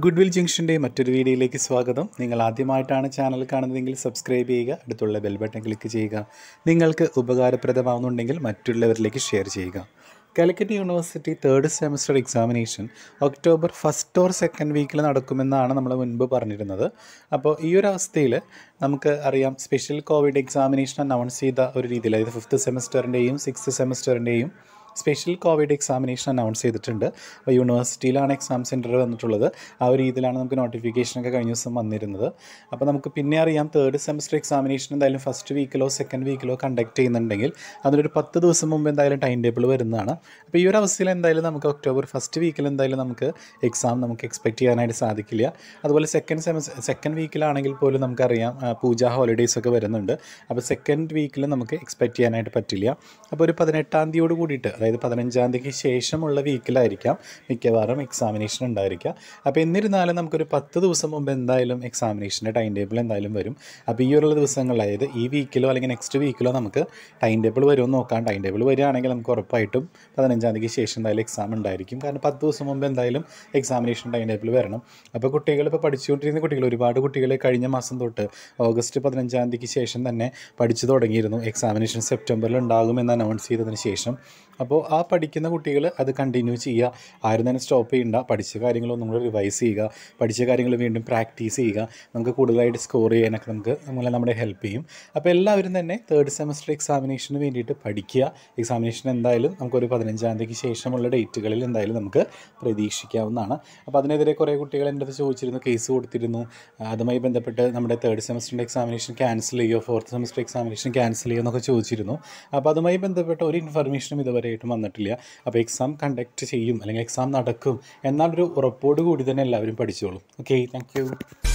good will ജംഗ്ഷൻ്റെ മറ്റൊരു വീഡിയോയിലേക്ക് സ്വാഗതം നിങ്ങൾ ആദ്യമായിട്ടാണ് ചാനൽ കാണുന്നതെങ്കിൽ സബ്സ്ക്രൈബ് ചെയ്യുക അടുത്തുള്ള ബെൽ ബട്ടൺ ക്ലിക്ക് ചെയ്യുക നിങ്ങൾക്ക് ഉപകാരപ്രദമാവുന്നുണ്ടെങ്കിൽ മറ്റുള്ളവരിലേക്ക് ഷെയർ ചെയ്യുക Calicut university third semester examination October first or second വീക്കിൽ നടക്കുമെന്നാണ് നമ്മൾ മുൻപ് പറഞ്ഞിരുന്നത് അപ്പോൾ ഈ ഒരു അവസ്ഥയിൽ നമുക്ക് അറിയാം സ്പെഷ്യൽ കോവിഡ് എക്സാമിനേഷൻ അനൗൺസ് ചെയ്ത ഒരു രീതിയിൽ അതായത് ഫിഫ്ത്ത് സെമസ്റ്ററിൻ്റെയും സിക്സ്ത് സെമസ്റ്ററിൻ്റെയും സ്പെഷ്യൽ കോവിഡ് എക്സാമിനേഷൻ അനൗൺസ് ചെയ്തിട്ടുണ്ട് അപ്പോൾ യൂണിവേഴ്സിറ്റിയിലാണ് എക്സാം സെൻറ്റർ വന്നിട്ടുള്ളത് ആ ഒരു രീതിയിലാണ് നമുക്ക് നോട്ടിഫിക്കേഷനൊക്കെ കഴിഞ്ഞ ദിവസം വന്നിരുന്നത് അപ്പോൾ നമുക്ക് പിന്നെ അറിയാം തേർഡ് സെമസ്റ്റർ എക്സാമിനേഷൻ എന്തായാലും ഫസ്റ്റ് വീക്കിലോ സെക്കൻഡ് വീക്കിലോ കണ്ടക്ട് ചെയ്യുന്നുണ്ടെങ്കിൽ അതിനൊരു പത്ത് ദിവസം മുമ്പ് എന്തായാലും ടൈം ടേബിൾ വരുന്നതാണ് അപ്പോൾ ഈ ഒരു അവസ്ഥയിൽ എന്തായാലും നമുക്ക് ഒക്ടോബർ ഫസ്റ്റ് വീക്കിൽ എന്തായാലും നമുക്ക് എക്സാം നമുക്ക് എക്സ്പെക്റ്റ് ചെയ്യാനായിട്ട് സാധിക്കില്ല അതുപോലെ സെക്കൻഡ് സെമസ്റ്റർ സെക്കൻഡ് വീക്കിലാണെങ്കിൽ പോലും നമുക്കറിയാം ആ, പൂജ ഹോളിഡേയ്സ് ഒക്കെ വരുന്നുണ്ട് അപ്പോൾ സെക്കൻഡ് വീക്കിൽ നമുക്ക് എക്സ്പെക്റ്റ് ചെയ്യാനായിട്ട് പറ്റില്ല അപ്പോൾ ഒരു പതിനെട്ടാം തീയതിയോട് കൂടിയിട്ട് അതായത് പതിനഞ്ചാം തീയതിക്ക് ശേഷമുള്ള വീക്കിലായിരിക്കാം മിക്കവാറും എക്സാമിനേഷൻ ഉണ്ടായിരിക്കുക അപ്പോൾ എന്നിരുന്നാലും നമുക്കൊരു പത്ത് ദിവസം മുമ്പ് എന്തായാലും എക്സാമിനേഷൻ്റെ ടൈം ടേബിൾ എന്തായാലും വരും അപ്പോൾ ഈ ഒരു ദിവസങ്ങളിൽ അതായത് ഈ വീക്കിലോ അല്ലെങ്കിൽ നെക്സ്റ്റ് വീക്കിലോ നമുക്ക് ടൈം ടേബിൾ വരുമെന്ന് നോക്കാം ടൈം ടേബിൾ വരികയാണെങ്കിൽ നമുക്ക് ഉറപ്പായിട്ടും പതിനഞ്ചാം തീയതിക്ക് ശേഷം എന്തായാലും എക്സാം ഉണ്ടായിരിക്കും കാരണം പത്ത് ദിവസം മുമ്പ് എന്തായാലും എക്സാമിനേഷൻ ടൈം ടേബിൾ വരണം അപ്പോൾ കുട്ടികൾ ഇപ്പോൾ പഠിച്ചുകൊണ്ടിരുന്ന കുട്ടികൾ ഒരുപാട് കുട്ടികൾ കഴിഞ്ഞ മാസം തൊട്ട് ഓഗസ്റ്റ് പതിനഞ്ചാം തീയതിക്ക് ശേഷം തന്നെ പഠിച്ചു തുടങ്ങിയിരുന്നു എക്സാമിനേഷൻ സെപ്റ്റംബറിൽ ഉണ്ടാകുമെന്ന് അനൗൺസ് ചെയ്തതിന് ശേഷം അപ്പോൾ ആ പഠിക്കുന്ന കുട്ടികൾ അത് കണ്ടിന്യൂ ചെയ്യുക ആരും തന്നെ സ്റ്റോപ്പ് ചെയ്യണ്ട പഠിച്ച കാര്യങ്ങളൊന്നും കൂടെ റിവൈസ് ചെയ്യുക പഠിച്ച കാര്യങ്ങൾ വീണ്ടും പ്രാക്ടീസ് ചെയ്യുക നമുക്ക് കൂടുതലായിട്ട് സ്കോർ ചെയ്യാനൊക്കെ നമുക്ക് നമ്മളെ നമ്മളെ ഹെൽപ്പ് ചെയ്യും അപ്പോൾ എല്ലാവരും തന്നെ തേർഡ് സെമസ്റ്റർ എക്സാമിനേഷന് വേണ്ടിയിട്ട് പഠിക്കുക എക്സാമിനേഷൻ എന്തായാലും നമുക്കൊരു പതിനഞ്ചാം തീയതിക്ക് ശേഷമുള്ള ഡേറ്റുകളിൽ എന്തായാലും നമുക്ക് പ്രതീക്ഷിക്കാവുന്നതാണ് അപ്പോൾ അതിനെതിരെ കുറേ കുട്ടികൾ എൻ്റെ അടുത്ത് ചോദിച്ചിരുന്നു കേസ് കൊടുത്തിരുന്നു അതുമായി ബന്ധപ്പെട്ട് നമ്മുടെ തേർഡ് സെമസ്റ്ററിൻ്റെ എക്സാമിനേഷൻ ക്യാൻസൽ ചെയ്യുമോ ഫോർത്ത് സെമസ്റ്റർ എക്സാമിനേഷൻ ക്യാൻസൽ ചെയ്യുമോ എന്നൊക്കെ ചോദിച്ചിരുന്നു അപ്പോൾ അതുമായി ബന്ധപ്പെട്ട ഒരു ഇൻഫർമേഷനും ഇതുവരെയായിട്ടും വന്നിട്ടില്ല അപ്പോൾ എക്സാം കണ്ടക്ട് ചെയ്യും അല്ലെങ്കിൽ എക്സാം നടക്കും എന്നാലൊരു ഉറപ്പോട് കൂടി തന്നെ എല്ലാവരും പഠിച്ചോളും ഓക്കെ താങ്ക് യു